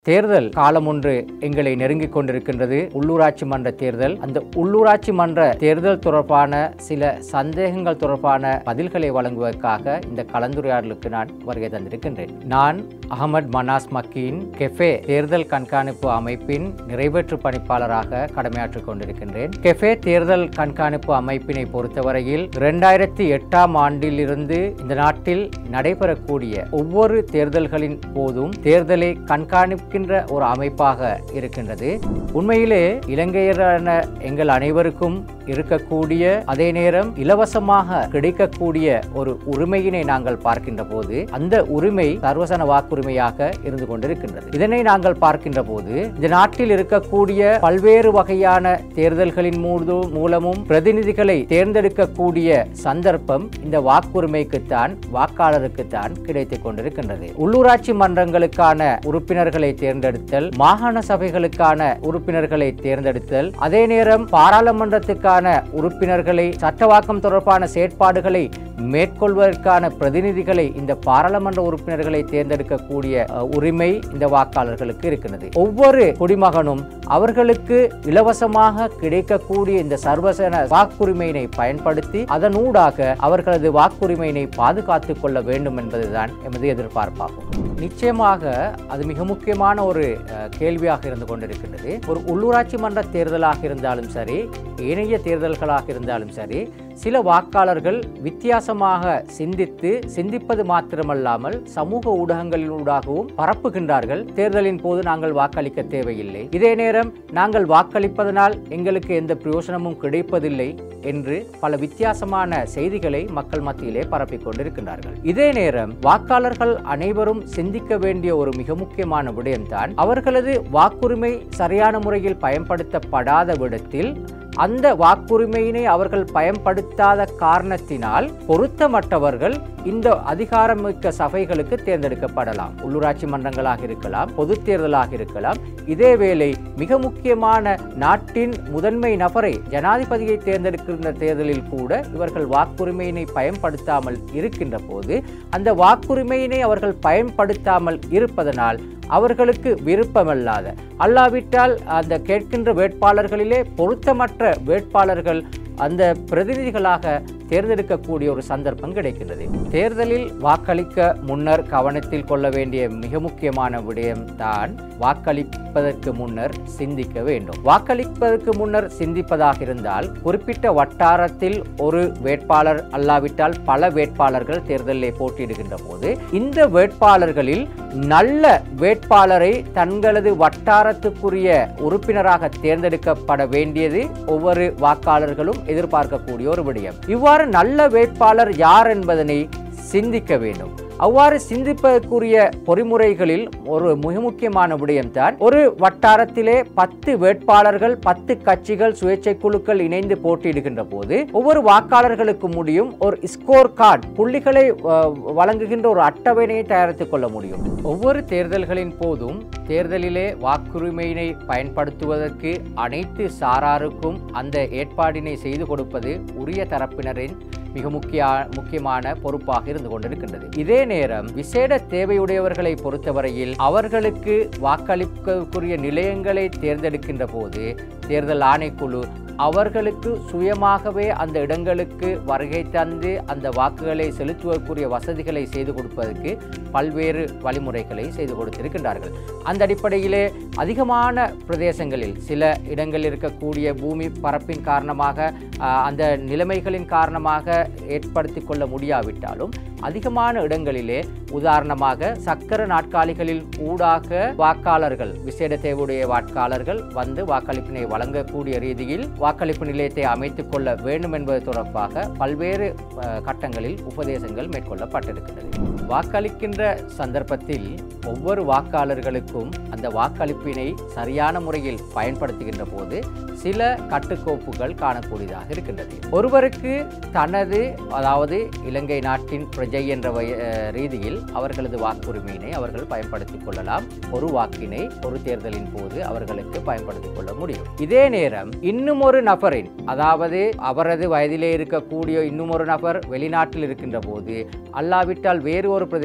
தேர்தல் காலம் ஒன்று எங்களை நெருங்கிக் கொண்டிருக்கின்றது உள்ளூராட்சி மன்ற தேர்தல் அந்த உள்ளூராட்சி மன்ற தேர்தல் தொடர்பான சில சந்தேகங்கள் தொடர்பான பதில்களை வழங்குவதற்காக இந்த கலந்துரையாடலுக்கு நான் வருகை தந்திருக்கின்றேன் நான் அகமது மனாஸ் மக்கியின் கெஃபே தேர்தல் கண்காணிப்பு அமைப்பின் நிறைவேற்று பணிப்பாளராக கடமையாற்றிக் கொண்டிருக்கின்றேன் கெஃபே தேர்தல் கண்காணிப்பு அமைப்பினை பொறுத்தவரையில் இரண்டாயிரத்தி எட்டாம் ஆண்டிலிருந்து இந்த நாட்டில் நடைபெறக்கூடிய ஒவ்வொரு தேர்தல்களின் போதும் தேர்தலை கண்காணிக்கின்ற ஒரு அமைப்பாக இருக்கின்றது உண்மையிலே இலங்கையரான எங்கள் அனைவருக்கும் இருக்கக்கூடிய அதே நேரம் இலவசமாக கிடைக்கக்கூடிய ஒரு உரிமையினை நாங்கள் பார்க்கின்ற போது அந்த உரிமை சர்வசன வாக்குரிமையாக இருந்து கொண்டிருக்கின்றது இதனை நாங்கள் பார்க்கின்ற போது இந்த நாட்டில் இருக்கக்கூடிய பல்வேறு வகையான தேர்தல்களின் மூடு மூலமும் பிரதிநிதிகளை தேர்ந்தெடுக்கக்கூடிய சந்தர்ப்பம் இந்த வாக்குரிமைக்குத்தான் வாக்காளருக்குத்தான் கிடைத்துக் கொண்டிருக்கின்றது உள்ளூராட்சி மன்றங்களுக்கான உறுப்பினர்களை தேர்ந்தெடுத்தல் மாகாண சபைகளுக்கான உறுப்பினர்களை தேர்ந்தெடுத்தல் அதே நேரம் பாராளுமன்றத்துக்கான உறுப்பினர்களை சட்டவாக்கம் தொடர்பான செயற்பாடுகளை மேற்கொள்வதற்கான பிரதிநிதிகளை இந்த பாராளுமன்ற உறுப்பினர்களை தேர்ந்தெடுக்கக்கூடிய அஹ், உரிமை இந்த வாக்காளர்களுக்கு இருக்கிறது ஒவ்வொரு குடிமகனும் அவர்களுக்கு இலவசமாக கிடைக்கக்கூடிய இந்த சர்வசன வாக்குரிமையினை பயன்படுத்தி அதனூடாக அவர்களது வாக்குரிமையினை பாதுகாத்துக் கொள்ள வேண்டும் என்பதுதான் எமது எதிர்பார்ப்பாகும் நிச்சயமாக அது மிக முக்கியமான ஒரு அஹ், கேள்வியாக இருந்து கொண்டிருக்கின்றது ஒரு உள்ளூராட்சி மன்ற தேர்தலாக இருந்தாலும் சரி ஏனைய தேர்தல்களாக இருந்தாலும் சரி சில வாக்காளர்கள் வித்தியாசமாக சிந்தித்து சிந்திப்பது மாத்திரமல்லாமல் சமூக ஊடகங்களினூடாகவும் பரப்புகின்றார்கள் தேர்தலின் போது நாங்கள் வாக்களிக்க தேவையில்லை இதே நேரம் நாங்கள் வாக்களிப்பதனால் எங்களுக்கு எந்த பிரயோசனமும் கிடைப்பதில்லை என்று பல வித்தியாசமான செய்திகளை மக்கள் மத்தியிலே பரப்பிக் கொண்டிருக்கின்றார்கள் இதே நேரம் வாக்காளர்கள் அனைவரும் சிந்திக்க வேண்டிய ஒரு மிக முக்கியமான விடயம்தான் அவர்களது வாக்குரிமை சரியான முறையில் பயன்படுத்தப்படாத விடத்தில் அந்த வாக்குரிமையினை அவர்கள் பயன்படுத்தாத காரணத்தினால் பொருத்தமற்றவர்கள் இந்த அதிகாரமிக்க சபைகளுக்கு தேர்ந்தெடுக்கப்படலாம் உள்ளூராட்சி மன்றங்களாக இருக்கலாம் பொது தேர்தலாக இருக்கலாம் இதேவேளை மிக முக்கியமான நாட்டின் முதன்மை நபரை ஜனாதிபதியை தேர்ந்தெடுக்கின்ற தேர்தலில் கூட இவர்கள் வாக்குரிமையினை பயன்படுத்தாமல் இருக்கின்ற போது அந்த வாக்குரிமையினை அவர்கள் பயன்படுத்தாமல் இருப்பதனால் அவர்களுக்கு விருப்பமல்லாத அல்லாவிட்டால் அந்த கேட்கின்ற வேட்பாளர்களிலே பொருத்தமற்ற வேட்பாளர்கள் அந்த பிரதிநிதிகளாக தேர்ந்தெடுக்கக்கூடிய ஒரு சந்தர்ப்பம் கிடைக்கின்றது தேர்தலில் வாக்களிக்க முன்னர் கவனத்தில் கொள்ள வேண்டிய மிக முக்கியமான விடயம் தான் வாக்களிப்பதற்கு முன்னர் சிந்திக்க வேண்டும் வாக்களிப்பதற்கு முன்னர் சிந்திப்பதாக இருந்தால் குறிப்பிட்ட வட்டாரத்தில் ஒரு வேட்பாளர் அல்லாவிட்டால் பல வேட்பாளர்கள் தேர்தலில் போட்டியிடுகின்ற போது இந்த வேட்பாளர்களில் நல்ல வேட்பாளரை தங்களது வட்டாரத்துக்குரிய உறுப்பினராக தேர்ந்தெடுக்கப்பட வேண்டியது ஒவ்வொரு வாக்காளர்களும் எதிர்பார்க்கக்கூடிய ஒரு விடயம் இவ்வாறு நல்ல வேட்பாளர் யார் என்பதனை சிந்திக்க வேண்டும் அவ்வாறு சிந்திப்பதற்குரிய பொறிமுறைகளில் ஒரு மிக முக்கியமான விடயம்தான் ஒரு வட்டாரத்திலே பத்து வேட்பாளர்கள் பத்து கட்சிகள் சுயேட்சை குழுக்கள் இணைந்து போட்டியிடுகின்ற போது ஒவ்வொரு வாக்காளர்களுக்கு முடியும் ஒரு ஸ்கோர் கார்டு புள்ளிகளை அஹ், வழங்குகின்ற ஒரு அட்டவணையை தயாரித்துக் கொள்ள முடியும் ஒவ்வொரு தேர்தல்களின் போதும் தேர்தலிலே வாக்குரிமையினை பயன்படுத்துவதற்கு அனைத்து சாராருக்கும் அந்த ஏற்பாடினை செய்து கொடுப்பது உரிய தரப்பினரின் மிக முக்கிய முக்கியமான பொறுப்பாக இருந்து கொண்டிருக்கின்றது இதே நேரம் விசேட தேவையுடையவர்களை பொறுத்தவரையில் அவர்களுக்கு வாக்களிக்கக்கூடிய நிலையங்களை தேர்ந்தெடுக்கின்ற போது தேர்தல் ஆணைக்குழு அவர்களுக்கு சுயமாகவே அந்த இடங்களுக்கு வருகை தந்து அந்த வாக்குகளை செலுத்துவதற்குரிய வசதிகளை செய்து கொடுப்பதற்கு பல்வேறு வழிமுறைகளை செய்து கொடுத்திருக்கின்றார்கள் அந்த அடிப்படையிலே அதிகமான பிரதேசங்களில் சில இடங்களில் இருக்கக்கூடிய பூமி பரப்பின் காரணமாக ஆஹ், அந்த நிலைமைகளின் காரணமாக ஏற்படுத்தி கொள்ள முடியாவிட்டாலும் அதிகமான இடங்களிலே உதாரணமாக சக்கர நாட்காலிகளில் ஊடாக வாக்காளர்கள் விசேட தேவையுடைய வாக்காளர்கள் வந்து வாக்களிப்பினை வழங்கக்கூடிய ரீதியில் வாக்களிப்பு நிலையத்தை அமைத்துக் கொள்ள வேண்டும் என்பது தொடர்பாக பல்வேறு அஹ், கட்டங்களில் உபதேசங்கள் மேற்கொள்ளப்பட்டிருக்கிறது வாக்களிக்கின்ற சந்தர்ப்பத்தில் ஒவ்வொரு வாக்காளர்களுக்கும் அந்த வாக்களிப்பினை சரியான முறையில் பயன்படுத்துகின்ற போது சில கட்டுக்கோப்புகள் காணக்கூடியதாக இருக்கின்றது ஒருவருக்கு தனது அதாவது இலங்கை நாட்டின் பிரஜை என்ற வய- அஹ், ரீதியில் அவர்களது வாக்குரிமையினை அவர்கள் பயன்படுத்திக் கொள்ளலாம் ஒரு வாக்கினை ஒரு தேர்தலின் போது அவர்களுக்கு பயன்படுத்திக் கொள்ள முடியும் இதே நேரம் இன்னும் ஒரு நபரின் அதாவது அவரது வயதிலே இருக்கக்கூடிய இன்னும் ஒரு நபர் வெளிநாட்டில் இருக்கின்ற போது அல்லாவிட்டால் வேறு ஒரு பிரதேசத்தில்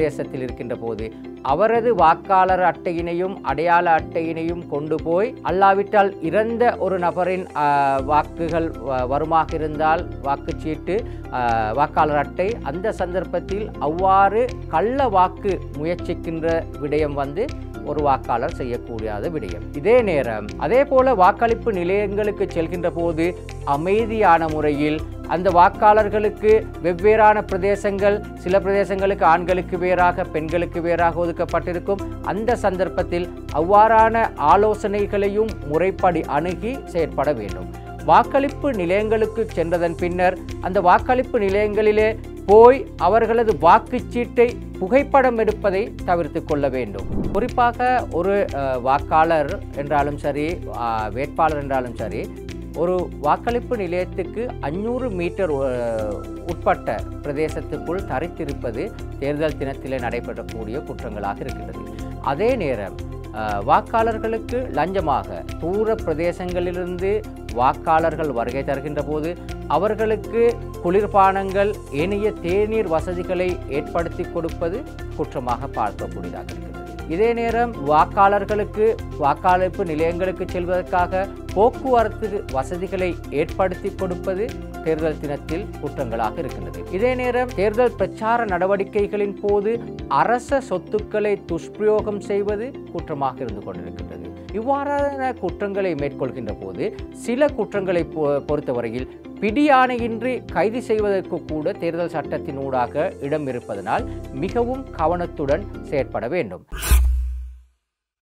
பிரதேசத்தில் இருக்கின்ற போது அவரது வாக்காளர் அட்டையினையும் அடையாள அட்டையினையும் கொண்டு போய் அல்லாவிட்டால் இறந்த ஒரு நபரின் ஆஹ், வாக்குகள் வ- வருமாக இருந்தால் வாக்குச்சீட்டு ஆஹ், வாக்காளர் அட்டை அந்த சந்தர்ப்பத்தில் அவ்வாறு கள்ள வாக்கு முயற்சிக்கின்ற விடயம் வந்து ஒரு வாக்காளர் செய்யக்கூடியாத விடயம் இதே நேரம் அதே போல வாக்களிப்பு நிலையங்களுக்கு செல்கின்ற போது அமைதியான முறையில் அந்த வாக்காளர்களுக்கு வெவ்வேறான பிரதேசங்கள் சில பிரதேசங்களுக்கு ஆண்களுக்கு வேறாக பெண்களுக்கு வேறாக ஒதுக்கப்பட்டிருக்கும் அந்த சந்தர்ப்பத்தில் அவ்வாறான ஆலோசனைகளையும் முறைப்படி அணுகி செயற்பட வேண்டும் வாக்களிப்பு நிலையங்களுக்கு சென்றதன் பின்னர் அந்த வாக்களிப்பு நிலையங்களிலே போய் அவர்களது வாக்குச்சீட்டை புகைப்படம் எடுப்பதை தவிர்த்து கொள்ள வேண்டும் குறிப்பாக ஒரு அஹ், வாக்காளர் என்றாலும் சரி அஹ், வேட்பாளர் என்றாலும் சரி ஒரு வாக்களிப்பு நிலையத்துக்கு அஞ்சூறு மீட்டர் அஹ், உட்பட்ட பிரதேசத்துக்குள் தரித்திருப்பது தேர்தல் தினத்திலே நடைபெறக்கூடிய குற்றங்களாக இருக்கின்றது அதே நேரம் அஹ், வாக்காளர்களுக்கு லஞ்சமாக தூர பிரதேசங்களிலிருந்து வாக்காளர்கள் வருகை தருகின்ற போது அவர்களுக்கு குளிர்பானங்கள் ஏனைய தேநீர் வசதிகளை ஏற்படுத்தி கொடுப்பது குற்றமாக பார்க்கக்கூடியதாக இருக்கிறது இதே நேரம் வாக்காளர்களுக்கு வாக்களிப்பு நிலையங்களுக்கு செல்வதற்காக போக்குவரத்து வசதிகளை ஏற்படுத்தி கொடுப்பது தேர்தல் தினத்தில் குற்றங்களாக இருக்கின்றது இதே நேரம் தேர்தல் பிரச்சார நடவடிக்கைகளின் போது அரச சொத்துக்களை துஷ்பிரயோகம் செய்வது குற்றமாக இருந்து கொண்டிருக்கின்றது இவ்வாறான குற்றங்களை மேற்கொள்கின்ற போது சில குற்றங்களை பொ- பொறுத்தவரையில் பிடியாணையின்றி கைது செய்வதற்கு கூட தேர்தல் சட்டத்தினூடாக இடம் இருப்பதனால் மிகவும் கவனத்துடன் செயற்பட வேண்டும்